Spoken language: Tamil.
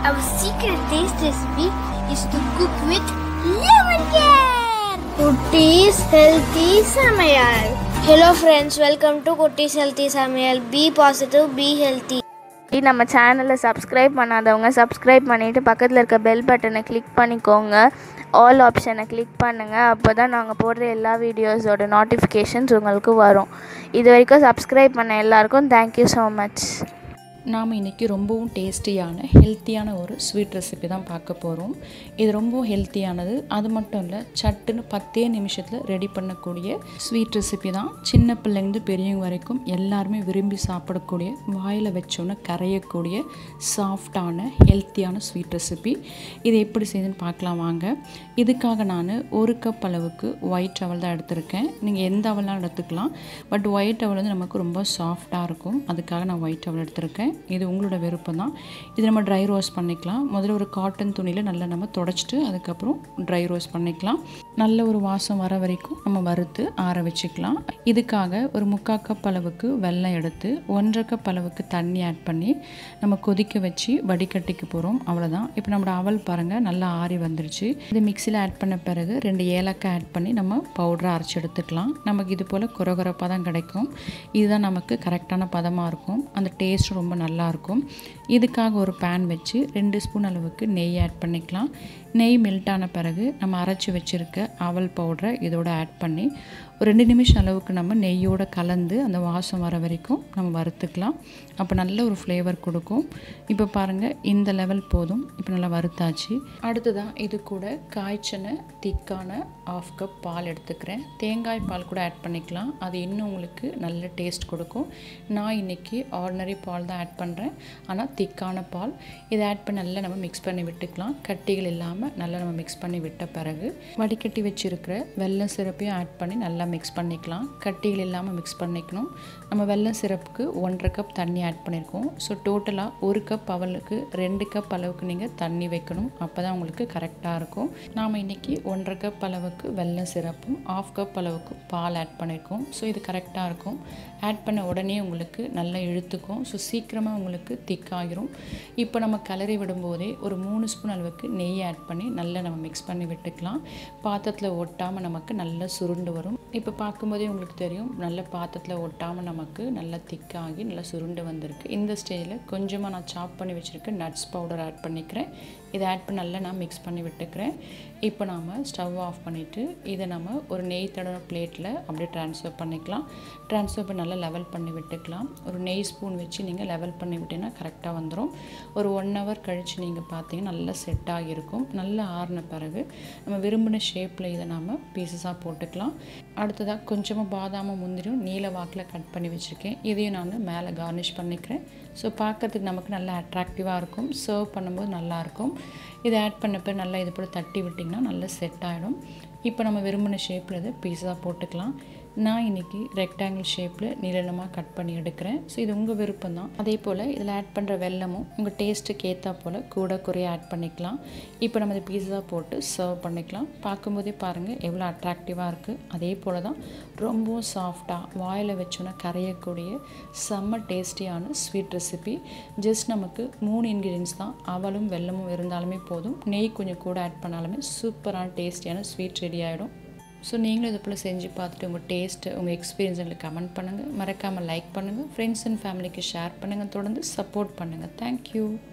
Our secret taste recipe is to cook with lemon care. Kutti's Healthy Samayal. Hello friends, welcome to Kutti's Healthy Samayal. Be positive, be healthy. இது நம்ம சேனலை சப்ஸ்கிரைப் பண்ணாதவங்க சப்ஸ்கிரைப் பண்ணிவிட்டு பக்கத்தில் இருக்க பெல் பட்டனை கிளிக் பண்ணிக்கோங்க ஆல் ஆப்ஷனை கிளிக் பண்ணுங்கள் அப்போ தான் நாங்கள் போடுற எல்லா வீடியோஸோட நோட்டிஃபிகேஷன்ஸ் உங்களுக்கு வரும் இது வரைக்கும் சப்ஸ்கிரைப் பண்ண எல்லாருக்கும் தேங்க்யூ ஸோ மச் நாம் இன்றைக்கி ரொம்பவும் டேஸ்டியான ஹெல்த்தியான ஒரு ஸ்வீட் ரெசிபி தான் பார்க்க போகிறோம் இது ரொம்பவும் ஹெல்த்தியானது அது மட்டும் இல்லை சட்டுன்னு பத்தே நிமிஷத்தில் ரெடி பண்ணக்கூடிய ஸ்வீட் ரெசிபி தான் சின்ன பிள்ளைங்க பெரியவங்க வரைக்கும் எல்லாருமே விரும்பி சாப்பிடக்கூடிய வாயில் வச்சோன்னே கரையக்கூடிய சாஃப்டான ஹெல்த்தியான ஸ்வீட் ரெசிபி இது எப்படி செய்யுதுன்னு பார்க்கலாம் வாங்க இதுக்காக நான் ஒரு கப் அளவுக்கு ஒயிட் அவல் தான் எடுத்திருக்கேன் நீங்கள் எந்த அவலாலும் எடுத்துக்கலாம் பட் ஒயிட் அவல் வந்து நமக்கு ரொம்ப சாஃப்டாக இருக்கும் அதுக்காக நான் ஒயிட் அவல் எடுத்திருக்கேன் இது உங்களோட விருப்பம் தான் இது நம்ம ட்ரை ரோஸ்ட் பண்ணிக்கலாம் முதல்ல ஒரு காட்டன் துணியில் நல்லா நம்ம தொடச்சிட்டு அதுக்கப்புறம் ட்ரை ரோஸ்ட் பண்ணிக்கலாம் நல்ல ஒரு வாசம் வர வரைக்கும் நம்ம வறுத்து ஆற வச்சுக்கலாம் இதுக்காக ஒரு முக்கால் கப் அளவுக்கு வெல்லம் எடுத்து ஒன்றரை கப் அளவுக்கு தண்ணி ஆட் பண்ணி நம்ம கொதிக்க வச்சு வடிகட்டிக்கு போகிறோம் அவ்வளோதான் இப்போ நம்மளோட அவல் பாருங்கள் நல்லா ஆறி வந்துருச்சு இது மிக்சியில் ஆட் பண்ண பிறகு ரெண்டு ஏலக்காய் ஆட் பண்ணி நம்ம பவுடரை அரைச்சி எடுத்துக்கலாம் நமக்கு இது போல் குறகுறப்பாக தான் கிடைக்கும் இதுதான் நமக்கு கரெக்டான பதமாக இருக்கும் அந்த டேஸ்ட் ரொம்ப நல்லாயிருக்கும் இதுக்காக ஒரு பேன் வச்சு ரெண்டு ஸ்பூன் அளவுக்கு நெய் ஆட் பண்ணிக்கலாம் நெய் மெல்ட் ஆன பிறகு நம்ம அரைச்சி வச்சுருக்க அவல் பவுடரை இதோட ஆட் பண்ணி ஒரு ரெண்டு நிமிஷம் அளவுக்கு நம்ம நெய்யோடு கலந்து அந்த வாசம் வர வரைக்கும் நம்ம வறுத்துக்கலாம் அப்போ நல்ல ஒரு ஃப்ளேவர் கொடுக்கும் இப்போ பாருங்கள் இந்த லெவல் போதும் இப்போ நல்லா வறுத்தாச்சு அடுத்ததான் இது கூட காய்ச்சன திக்கான ஆஃப் கப் பால் எடுத்துக்கிறேன் தேங்காய் பால் கூட ஆட் பண்ணிக்கலாம் அது இன்னும் உங்களுக்கு நல்ல டேஸ்ட் கொடுக்கும் நான் இன்றைக்கி ஆர்டினரி பால் தான் ஆட் பண்ணுறேன் ஆனால் திக்கான பால் இதை ஆட் பண்ணி நல்லா நம்ம மிக்ஸ் பண்ணி விட்டுக்கலாம் கட்டிகள் இல்லாமல் நல்லா நம்ம மிக்ஸ் பண்ணி விட்ட பிறகு வடிகட்டி வச்சுருக்கிற வெல்லம் சிரப்பையும் ஆட் பண்ணி நல்லா மிக்ஸ் பண்ணிக்கலாம் கட்டிகள் இல்லாமல் மிக்ஸ் பண்ணிக்கணும் நம்ம வெல்லம் சிரப்புக்கு ஒன்றரை கப் தண்ணி ஆட் பண்ணியிருக்கோம் ஸோ டோட்டலாக ஒரு கப் அவலுக்கு ரெண்டு கப் அளவுக்கு நீங்கள் தண்ணி வைக்கணும் அப்போ தான் உங்களுக்கு கரெக்டாக இருக்கும் நாம் இன்றைக்கி ஒன்றரை கப் அளவுக்கு வெல்லம் சிரப்பும் ஆஃப் கப் அளவுக்கு பால் ஆட் பண்ணியிருக்கோம் ஸோ இது கரெக்டாக இருக்கும் ஆட் பண்ண உடனே உங்களுக்கு நல்லா இழுத்துக்கும் ஸோ சீக்கிரமாக உங்களுக்கு திக்காகிரும் இப்போ நம்ம கலரி விடும்போதே ஒரு மூணு ஸ்பூன் அளவுக்கு நெய் ஆட் பண்ணி நல்லா நம்ம மிக்ஸ் பண்ணி விட்டுக்கலாம் பாத்திரத்தில் ஒட்டாமல் நமக்கு நல்லா சுருண்டு வரும் இப்போ பார்க்கும்போதே உங்களுக்கு தெரியும் நல்ல பாத்திரத்தில் ஒட்டாமல் நமக்கு நல்லா திக்காகி நல்லா சுருண்டு வந்திருக்கு இந்த ஸ்டேஜில் கொஞ்சமாக நான் சாப் பண்ணி வச்சுருக்க நட்ஸ் பவுடர் ஆட் பண்ணிக்கிறேன் இதை ஆட் பண்ணி நல்லா நான் மிக்ஸ் பண்ணி விட்டுக்கிறேன் இப்போ நாம் ஸ்டவ் ஆஃப் பண்ணிவிட்டு இதை நம்ம ஒரு நெய் தடவை பிளேட்டில் அப்படியே ட்ரான்ஸ்ஃபர் பண்ணிக்கலாம் ட்ரான்ஸ்ஃபர் பண்ணி நல்லா லெவல் பண்ணி விட்டுக்கலாம் ஒரு நெய் ஸ்பூன் வச்சு நீங்கள் லெவல் பண்ணி விட்டீங்கன்னா கரெக்டாக வந்துடும் ஒரு ஒன் ஹவர் கழித்து நீங்கள் பார்த்தீங்கன்னா நல்லா செட் ஆகியிருக்கும் நல்லா ஆறின பிறகு நம்ம விரும்பின ஷேப்பில் இதை நாம் பீசஸாக போட்டுக்கலாம் அடுத்ததாக கொஞ்சமாக பாதாமும் முந்திரியும் நீல வாக்கில் கட் பண்ணி வச்சுருக்கேன் இதையும் நான் மேலே கார்னிஷ் பண்ணிக்கிறேன் ஸோ பார்க்கறதுக்கு நமக்கு நல்லா அட்ராக்டிவாக இருக்கும் சர்வ் பண்ணும்போது நல்லாயிருக்கும் இதை ஆட் பண்ண பிறகு நல்லா இது போல் தட்டி விட்டிங்கன்னா நல்லா செட் ஆகிடும் இப்போ நம்ம விரும்பின ஷேப்பில் இதை பீஸாக போட்டுக்கலாம் நான் இன்றைக்கி ரெக்டாங்கிள் ஷேப்பில் நீளமாக கட் பண்ணி எடுக்கிறேன் ஸோ இது உங்கள் விருப்பம் தான் அதே போல் இதில் ஆட் பண்ணுற வெல்லமும் உங்கள் டேஸ்ட்டுக்கு ஏற்றா போல் கூட குறைய ஆட் பண்ணிக்கலாம் இப்போ நம்ம இந்த பீஸா போட்டு சர்வ் பண்ணிக்கலாம் பார்க்கும்போதே பாருங்கள் எவ்வளோ அட்ராக்டிவாக இருக்குது அதே போல் தான் ரொம்பவும் சாஃப்டாக வாயில் வச்சோன்னா கரையக்கூடிய செம்ம டேஸ்டியான ஸ்வீட் ரெசிபி ஜஸ்ட் நமக்கு மூணு இன்க்ரீடியன்ஸ் தான் அவலும் வெல்லமும் இருந்தாலுமே போதும் நெய் கொஞ்சம் கூட ஆட் பண்ணாலுமே சூப்பரான டேஸ்டியான ஸ்வீட் ரெடி ஆகிடும் ஸோ நீங்களும் இது போல் செஞ்சு பார்த்துட்டு உங்கள் டேஸ்ட்டு உங்கள் எக்ஸ்பீரியன்ஸ் எங்களுக்கு கமெண்ட் பண்ணுங்கள் மறக்காமல் லைக் பண்ணுங்கள் ஃப்ரெண்ட்ஸ் அண்ட் ஃபேமிலிக்கு ஷேர் பண்ணுங்கள் தொடர்ந்து சப்போர்ட் பண்ணுங்கள் தேங்க்யூ